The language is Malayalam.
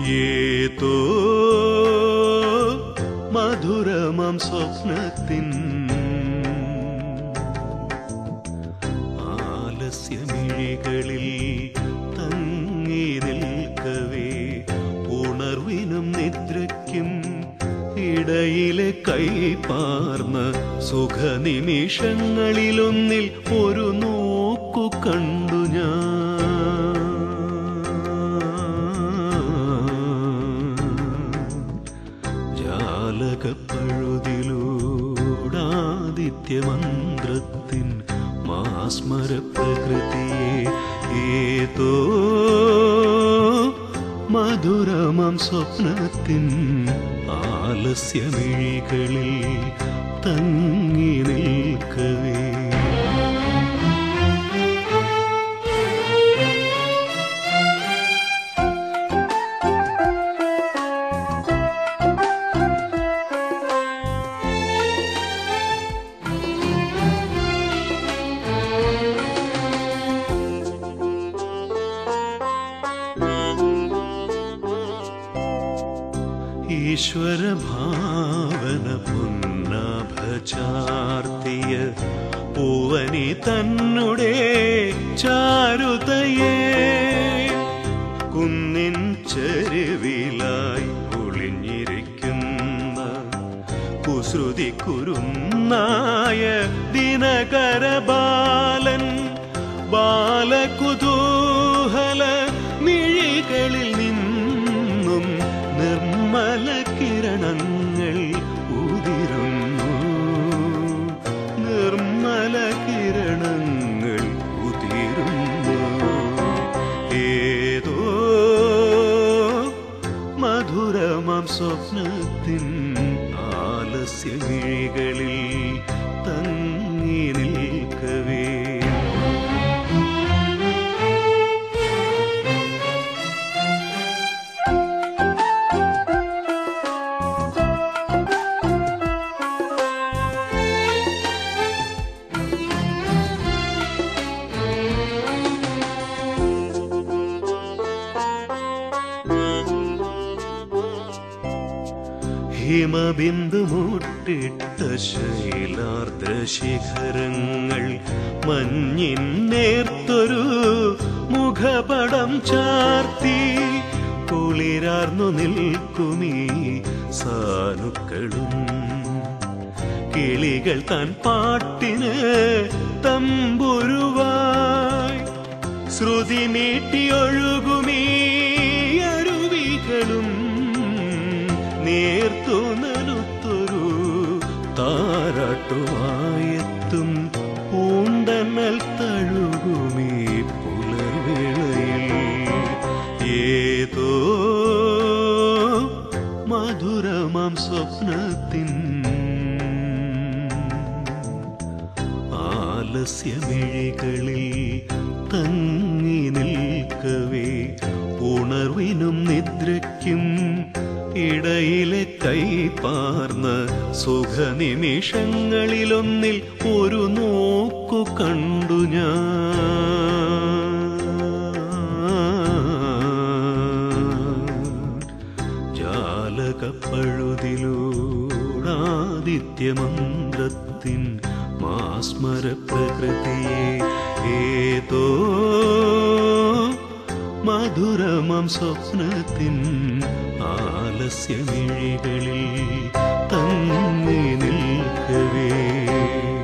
ഏതോ മധുരമം സ്വപ്നത്തിൻ ആലസ്യമിഴികളിൽ തങ്ങി നിൽക്കവേ ഉണർവിനും നിദ്രയ്ക്കും ഇടയിലെ കൈപ്പാർന്ന സുഖനിമിഷങ്ങളിലൊന്നിൽ ഒരു നോക്കു കണ്ടു ഞാൻ ജാലകപ്പഴുതിലൂടാദിത്യമന്ത്രത്തിൻ മാസ്മര പ്രകൃതിയെ ഏതോ മധുരമം സ്വപ്നത്തിൻ ആലസ്യമിഴികളിൽ തങ്ങി നിൽക്കവേ ഈശ്വര ഭാവന പുന്നാഭചാർത്തിയ പൂവനി തന്നുടെ ചാരുതയേ കുന്നിൻ ചെരുവിലായി ഒളിഞ്ഞിരിക്കുന്ന കുസൃതി കുരുന്നായ ദിനകര ബാലൻ ബാലകുതൂഹല മിഴികളിൽ നിന്നും നിർമ്മല കിരണങ്ങൾ ഉതിരുന്നു നിർമ്മല കിരണങ്ങൾ ഉതിരുന്നു ഏതോ മധുരമാം സ്വപ്നത്തിൻ ആലസ്യമിഴികളിൽ തങ്ങി നിൽക്കവേ ഹിമബിന്ദു മുട്ടിട്ട ശൈലാർദ്ര ശിഖരങ്ങൾ മഞ്ഞിൻ നേർത്തൊരു മുഖപടം ചാർത്തി കുളിരാർന്നു നിൽക്കുമീ സാനുക്കളും കിളികൾ താൻ പാട്ടിന് തമ്പുരുവായി ശ്രുതി നീട്ടിയൊഴുകുമീ അരുവികളും നേർത്തു നനുത്തൊരു താരാട്ടുമായെത്തും പൂണ്ടനൽ തഴുകുമീ പുലർവേളയിൽ ഏതോ മധുരമാം സ്വപ്നത്തിൻ ആലസ്യമിഴികളിൽ തങ്ങി നിൽക്കവേ ഉണർവിനും നിദ്രയ്ക്കും ഇടയിലെ കൈപ്പാർന്ന സുഖനിമിഷങ്ങളിലൊന്നിൽ ഒരു നോക്കു കണ്ടു ഞാൻ ജാലകപ്പഴുതിലൂടാദിത്യമന്ത്രത്തിൻ മാസ്മര പ്രകൃതിയെ ഏതോ മധുരമം സ്വപ്നത്തിൻ ആലസ്യമിഴികളിൽ തങ്ങി നിൽക്കവേ